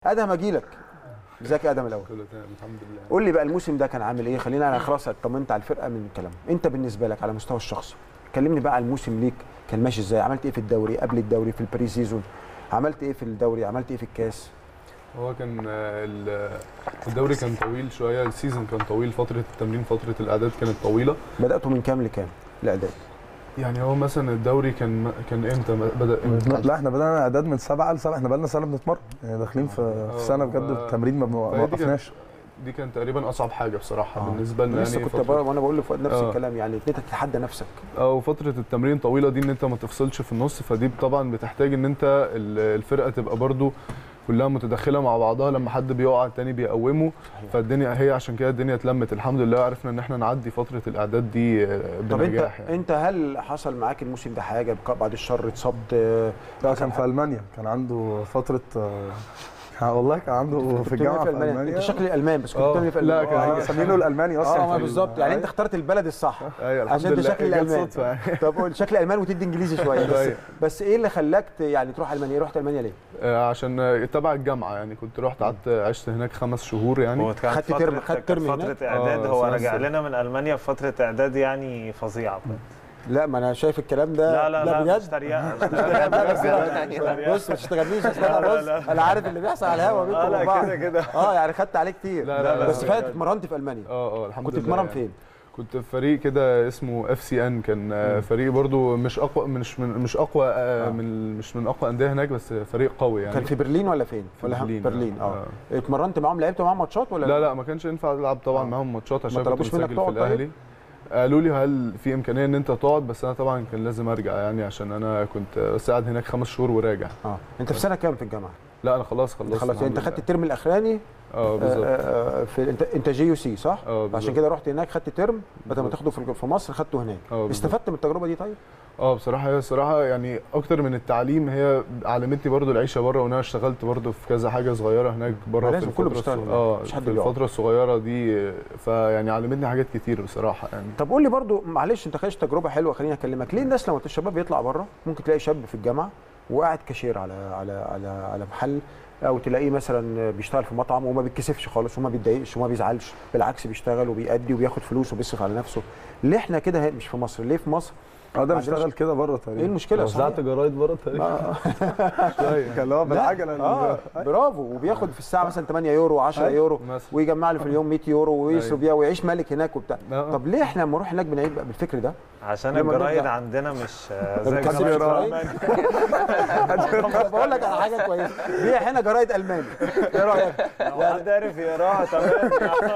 ادهم اجي لك ازيك يا ادهم الاول كله تمام الحمد لله قول لي بقى الموسم ده كان عامل ايه خلينا انا خلاص اطمنت على الفرقه من الكلام انت بالنسبه لك على المستوى الشخصي كلمني بقى على الموسم ليك كان ماشي ازاي عملت ايه في الدوري قبل الدوري في البري سيزون عملت ايه في الدوري عملت ايه في الكاس هو كان آه، ال- الدوري كان طويل شويه السيزون كان طويل فتره التمرين فتره الاعداد كانت طويله بداتوا من كام لكام الاعداد يعني هو مثلا الدوري كان كان امتى بدا امتى لا احنا بدانا اعداد من سبعه لسبعه احنا بقالنا سنه بنتمرن يعني داخلين في آه، في سنه بجد ف- التمرين ما ما فهي دي كانت- وقفناش دي كانت تقريبا اصعب حاجه بصراحه آه. بالنسبه لنا لسه يعني كنت فترة- بقى وانا بقول لفؤاد نفس آه. الكلام يعني انت تتحدى نفسك او فتره التمرين طويله دي ان انت ما تفصلش في النص فدي طبعا بتحتاج ان انت ال- الفرقه تبقى برضو كلها متداخله مع بعضها لما حد بيقع التاني بيقومه صحيح. فالدنيا هي عشان كده الدنيا اتلمت الحمد لله عرفنا ان احنا نعدي فتره الاعداد دي آه، طب انت بنجاح يعني. انت هل حصل معاك الموسم ده حاجه بق- بعد الشر اتصبت آه، لا كان في المانيا كان عنده فتره آه، والله كان عنده في كنت الجامعه في بتعمل المانيا انت شكلي المان بس كنت آه، بتعمل إيه في لا، الألمان؟ كان آه، آه، مسمينه الالماني اصلا اه ما في- بالظبط يعني انت أيوة. اخترت البلد الصح ايوه الحمد عشان ده لله شكل جت الألمان. صدفة يعني. طب قول شكل المان وتدي انجليزي شويه بس أيوة. بس ايه اللي خلاك ت- يعني تروح المانيا رحت المانيا ليه آه، عشان آه، تبع الجامعه يعني كنت رحت قعدت عشت هناك خمس شهور يعني هو كان خدت فترة ترم- خدت كانت ترم هناك؟ فترة إعداد آه، هو سنة رجع سنة. لنا من ألمانيا في فترة إعداد يعني فظيعة بجد. لا ما انا شايف الكلام ده لا لا لا, مش بجد تريقة مش لا، تريقة بس بجد. لا، بص ما تشتغلنيش أصل انا لا، بص لا. انا عارف اللي بيحصل على الهوا بينكم آه، لا، وبعض. كده كده. اه يعني خدت عليه كتير لا، لا، لا، بس لا، فات بجد. اتمرنت في المانيا اه اه الحمد كنت لله بتتمرن يعني. فين؟ كنت في فريق كده اسمه اف سي ان كان آه، فريق برضو مش اقوى مش من مش اقوى آه، آه. من مش من اقوى انديه هناك بس فريق قوي يعني كان في برلين ولا فين؟ في ولا برلين، برلين اه آه. اتمرنت معاهم لعبت معاهم ماتشات ولا لا لا ما كانش ينفع العب طبعا آه. معاهم ماتشات عشان ما كنت طلبوش منك مسجل في تقعد طيب؟ الاهلي قالوا لي هل في امكانيه ان انت تقعد بس انا طبعا كان لازم ارجع يعني عشان انا كنت بس قاعد هناك خمس شهور وراجع اه انت في سنه كام في الجامعه؟ لا انا خلاص خلصت خلاص يعني انت الحمد خدت الترم الاخراني لله. اه آه، بالظبط آه، في انت انت جي يو سي صح؟ اه بالظبط. عشان كده رحت هناك خدت ترم بدل ما بالظبط. تاخده في في مصر خدته هناك اه بالظبط. استفدت من التجربه دي طيب؟ اه بصراحه هي الصراحه يعني اكتر من التعليم هي علمتني برضو العيشه بره وانا اشتغلت برضو في كذا حاجه صغيره هناك بره ما في لازم كله الفترة بيشتغل الصغ- هناك، اه مفيش حد في بيقعد. الفتره الصغيره دي فيعني علمتني حاجات كتير بصراحه يعني طب قول لي برضو معلش انت خدت تجربه حلوه خليني اكلمك ليه الناس لما الشباب يطلع بره ممكن تلاقي شاب في الجامعه وقاعد كاشير على على على على محل او تلاقيه مثلا بيشتغل في مطعم وما بيتكسفش خالص وما بيتضايقش وما بيزعلش بالعكس بيشتغل وبيأدي وبياخد فلوس وبيصرف على نفسه ليه احنا كده مش في مصر ليه في مصر اه ده ما عندناش- بيشتغل كده بره تقريبا ايه المشكله وزعت صحيح؟ جرايد بره تقريبا آه. كان اللي هو بالعجله اه برافو وبياخد في الساعه مثلا 8 يورو 10 أيوة. يورو مثلا ويجمع له في اليوم 100 يورو ويصرف أيوة. بيها ويعيش ملك هناك وبتاع آه. طب ليه احنا لما نروح هناك بنعيش بقى بالفكر ده عشان لما الجرايد نرجع. عندنا مش آه، زي بتحبش جرايد الجرايد؟ ألمانيا. بقول لك على حاجه كويسه بيع هنا جرايد الماني ايه رايك لو حد عرف يقراها تمام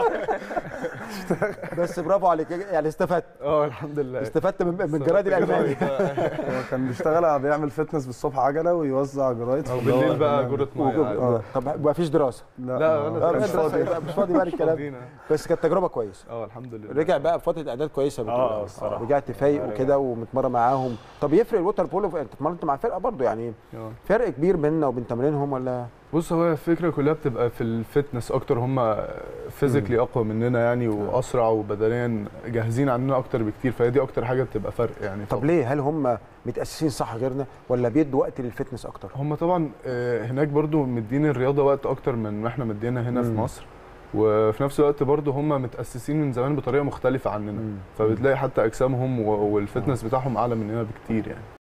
بس برافو عليك يعني استفدت اه الحمد لله استفدت من من الجرايد الالماني هو كان بيشتغل بيعمل فتنس بالصبح عجله ويوزع جرايد وبالليل بقى جرة ميه عادي. آه. طب ما فيش دراسه لا, لا، آه، ولا آه، مش مش فاضي فاضي مش فاضي بقى الكلام فاضيين. بس كانت تجربه كويسه اه الحمد لله رجع بقى بفتره اعداد كويسه بتقول. آه، الصراحة. رجعت فايق رجع. وكده ومتمرن معاهم طب يفرق الوتر بولو انت اتمرنت مع فرقه برضو يعني آه. فرق كبير بيننا وبين تمرينهم ولا بص هو الفكره كلها بتبقى في الفتنس اكتر هم فيزيكلي اقوى مننا يعني واسرع وبدنيا جاهزين عننا اكتر بكتير فهي دي اكتر حاجه بتبقى فرق يعني طب ليه هل هم متاسسين صح غيرنا ولا بيدوا وقت للفتنس اكتر هم طبعا آه، هناك برضو مدين الرياضه وقت اكتر من ما احنا مدينا هنا في مم. مصر وفي نفس الوقت برضو هم متاسسين من زمان بطريقه مختلفه عننا مم. فبتلاقي حتى اجسامهم و- والفتنس بتاعهم اعلى مننا بكتير يعني